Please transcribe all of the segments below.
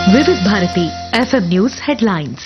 వివిధ Bharati FM news headlines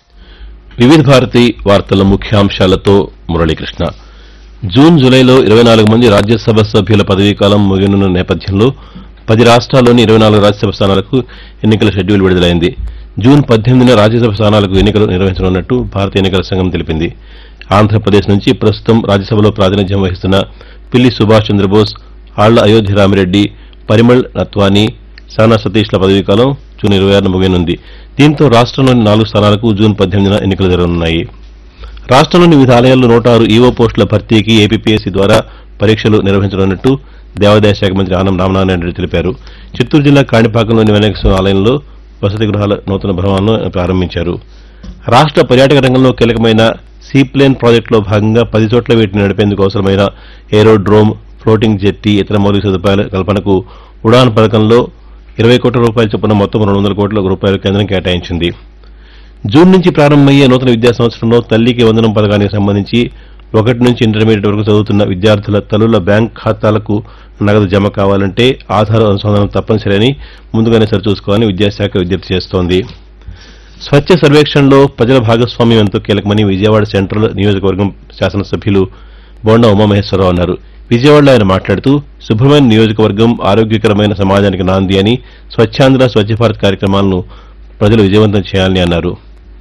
వివిధ భారతి వార్తల ముఖ్యాంశాలతో మురళీకృష్ణ జూన్ జూలైలో ఇరవై నాలుగు మంది రాజ్యసభ సభ్యుల పదవీకాలం ముగినున్న నేపథ్యంలో పది రాష్ట్రాల్లోని ఇరవై నాలుగు రాజ్యసభ స్థానాలకు ఎన్నికల షెడ్యూల్ విడుదలైంది జూన్ పద్దెనిమిదిన రాజ్యసభ స్థానాలకు ఎన్నికలు నిర్వహించనున్నట్టు భారత ఎన్నికల సంఘం తెలిపింది ఆంధ్రప్రదేశ్ నుంచి ప్రస్తుతం రాజ్యసభలో ప్రాతినిధ్యం వహిస్తున్న పిల్లి సుభాష్ చంద్రబోస్ ఆళ్ల అయోధ్య రామిరెడ్డి పరిమళ్ నత్వానీ సానా సతీష్ల పదవీకాలం జూన్ ఇరవై ఆరున ముగియనుంది దీంతో రాష్ట్రంలోని నాలుగు స్థానాలకు జూన్ పద్దెనిమిదిన ఎన్నికలు జరగనున్నాయి రాష్ట్రంలోని వివిధ ఆలయాల్లో నూట ఆరు ఈవో పోస్టుల భర్తీకి ఏపీపీఎస్సీ ద్వారా పరీక్షలు నిర్వహించనున్నట్టు దేవాదాయ శాఖ మంత్రి ఆనం రామనారాయణ రెడ్డి తెలిపారు చిత్తూరు జిల్లా కాణిపాకంలోని వినాయక ఆలయంలో వసతి గృహాల నూతన భవనాలను ప్రారంభించారు రాష్ట్ర పర్యాటక రంగంలో కీలకమైన సీప్లేన్ ప్రాజెక్టులో భాగంగా పది చోట్ల వీటిని నడిపేందుకు అవసరమైన ఏరోడ్రోమ్ ఫ్లోటింగ్ జెట్టి ఇతర మౌలిక సదుపాయాల కల్పనకు ఉడాన్ పథకంలో ఇరవై కోట్ల రూపాయల చొప్పున మొత్తం రెండు వందల కోట్ల రూపాయలు కేంద్రం కేటాయించింది జూన్ నుంచి ప్రారంభమయ్యే నూతన విద్యా సంవత్సరంలో తల్లికి వందనం పథకానికి సంబంధించి ఒకటి నుంచి ఇంటర్మీడియట్ వరకు చదువుతున్న విద్యార్థుల తల్లుల బ్యాంక్ ఖాతాలకు నగదు జమ కావాలంటే ఆధార్ అనుసంధానం తప్పనిసరి అని ముందుగానే సరిచూసుకోవాలని విద్యాశాఖ విజ్ఞప్తి చేస్తోంది స్వచ్ఛ సర్వేక్షణలో ప్రజల భాగస్వామ్యం ఎంతో కీలకమని విజయవాడ సెంట్రల్ నియోజకవర్గం శాసనసభ్యులు బోండా ఉమామహేశ్వరరావు అన్నారు విజయవాడలో ఆయన మాట్లాడుతూ శుభ్రమైన నియోజకవర్గం ఆరోగ్యకరమైన సమాజానికి నాంది అని స్వచ్ఛాంధ్ర స్వచ్ఛ భారత్ కార్యక్రమాలను ప్రజలు విజయవంతం చేయాలని అన్నారు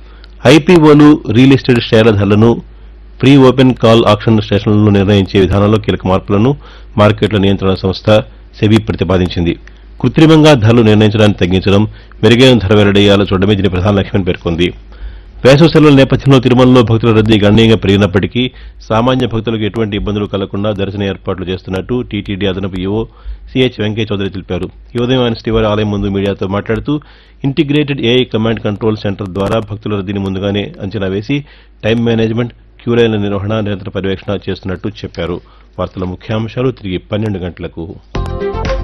ఐపీఓలు రియల్ ఎస్టేట్ షేర్ల ధరలను ప్రీ ఓపెన్ కాల్ ఆక్షన్ స్టేషన్లను నిర్ణయించే విధానంలో కీలక మార్పులను మార్కెట్ల నియంత్రణ సంస్థ సెబీ ప్రతిపాదించింది కృత్రిమంగా ధరలు నిర్ణయించడాన్ని తగ్గించడం మెరుగైన ధర వెల్లడేయాలో చూడడమే దీని ప్రధాన లక్ష్యమని పేర్కొంది వేసవి సెలవుల నేపథ్యంలో తిరుమలలో భక్తుల రద్దీ గణనీయంగా పెరిగినప్పటికీ సామాన్య భక్తులకు ఎటువంటి ఇబ్బందులు కలగకుండా దర్శన ఏర్పాట్లు చేస్తున్నట్టు టీటీడీ అదనపు ఈవో సిహెచ్ వెంకయ్య చౌదరి తెలిపారు ఈ ఉదయం ఆయన శ్రీవారి ఆలయం ముందు మీడియాతో మాట్లాడుతూ integrated AI command control centre ద్వారా భక్తుల రద్దీని ముందుగానే అంచనా వేసి టైం మేనేజ్మెంట్ క్యూలైన్ల నిర్వహణ నిరంతర పర్యవేక్షణ చేస్తున్నట్టు చెప్పారు వార్తల ముఖ్యాంశాలు తిరిగి పన్నెండు గంటలకు